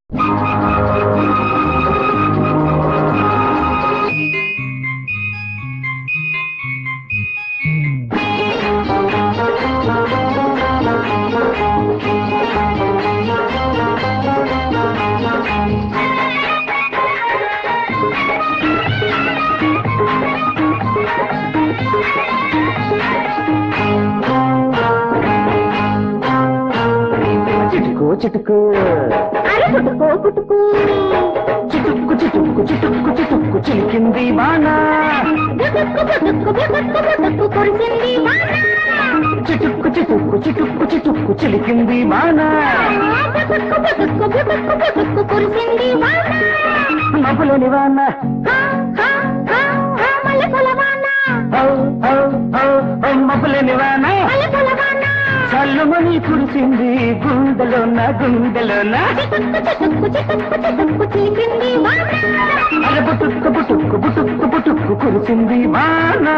చిటుకు చిటుకు అరే పుట్టుకో పుట్టుకు చిటుక్కు చిటుక్కు చిటుక్కు చిటుక్కు చిలికింది వాన బుటుక్కు బుటుక్కు బుటుక్కు బుటుక్కు కురిసింది వాన చిటుక్కు చిటుక్కు చిటుక్కు చిటుక్కు చిలికింది వాన బుటుక్కు బుటుక్కు బుటుక్కు బుటుక్కు కురిసింది వాన నవ్వులేని వాన హా, హా, హా, హా, మల్లెపూల వాన ఔ, ఔ, ఔ, ఔ, మబ్బులేని వాన మల్లెపూల వాన చల్లుమని కురిసింది గుండెలోన గుండెలోన చిటుక్కు చిటుక్కు చిటుక్కు చిటుక్కు చిలికింది వాన అర బుటుక్కు బుటుక్కు బుటుక్కు బుటుక్కు కురిసింది వాన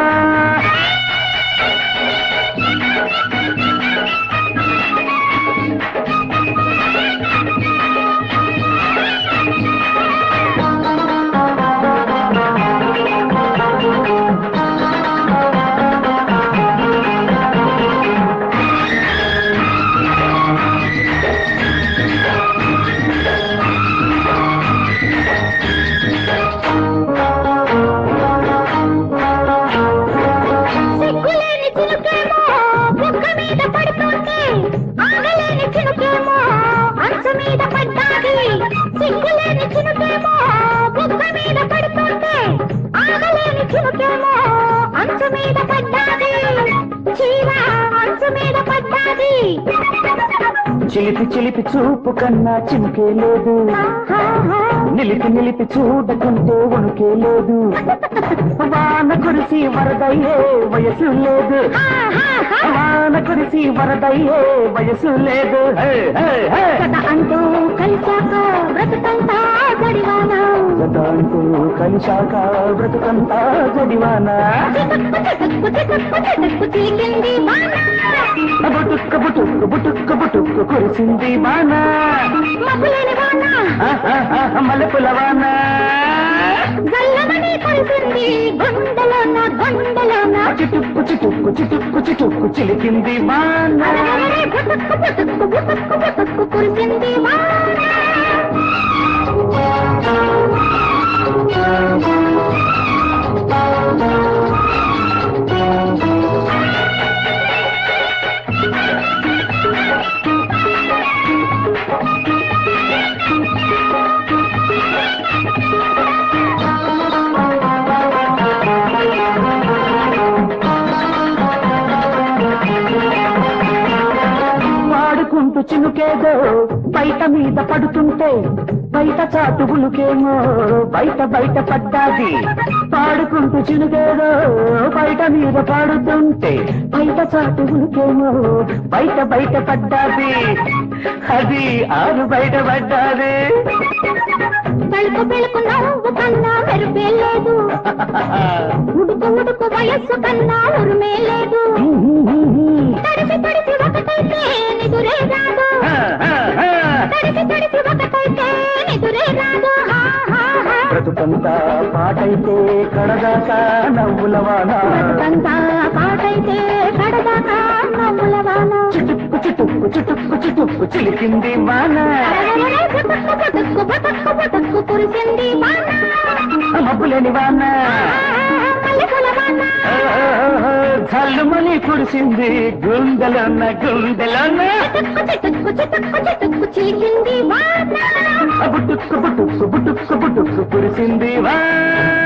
సిగ్గులేని చినుకేమో బుగ్గ మీద పడుతుంటే ఆగలేని చినుకేమో అంచు మీద పడ్డాది సిగ్గులేని చినుకేమో బుగ్గ మీద పడుతుంటే ఆగలేని చినుకేమో అంచు మీద పడ్డాది చీర అంచు మీద పడ్డాది చిలిపి చిలిపి చూపు కన్నా చినుకే లేదు నిలిపి నిలిపి చూడకుంటే వణుకే లేదు వాన కురిసి వరదయ్యే వయసు లేదు వాన కురిసి వరదయ్యే వయసు లేదు హే, హే, హే. కథ అంటూ కలిశాక బ్రతుకంతా గడివానా జత అంటూ కలిశాక బ్రతుకంతా జడివానా చిటుక్కు చిటుక్కు చిటుక్కు చిటుక్కు చిలికింది వాన బుటుక్కు బుటుక్కు బుటుక్కు బుటుక్కు కురిసింది వాన మబ్బులేని వాన మల్లెపుల వాన జల్లమని కురిసింది గుండెలోన గుండెలోన చిటుక్కు చిటుక్కు చిటుక్కు చిటుక్కు చిలికింది వాన అరెరెరె బుటుక్కు బుటుక్కు బుటుక్కు బుటుక్కు కురిసింది వాన వాడుకుంటూ చినుకేదో బయట మీద పడుతుంటే బయట చాటు ఉలుకేమో బయట బయట పడ్డాది పాడుకుంటూ చినుకేదో బయట మీద పడుతుంటే బయట చాటు ఉలుకేమో బయట బయట పడ్డాది అది ఆరు బయట పడ్డాది తలుపు పెళుకు నవ్వు కన్నా మెరుపే లేదు ఉడుకు ఉడుకు వయస్సు కన్నా ఉరుమే లేదు తడిసి తడిసి ఒకటైతే నిదురే రాదు తడిసి తడిసి ఒకటైతే నిదురే రాదు హా, హా, హా. బ్రతుకంతా పాటైతే కడదాకా నవ్వులవానా బ్రతుకంతా పాటైతే కడదాకా నవ్వుల వాన చిటుక్కు చిటుక్కు చిటుక్కు చిటుక్కు చిలికింది వాన అరెరెరె బుటుక్కు బుటుక్కు బుటుక్కు బుటుక్కు కురిసింది వాన మబ్బులేని వాన మల్లెపూల వాన చల్లుమని కురిసింది గుండెలోన గుండెలోన చిటుక్కు చిటుక్కు చిటుక్కు చిటుక్కు చిలికింది వాన బుటుక్కు బుటుక్కు బుటుక్కు బుటుక్కు కురిసింది వాన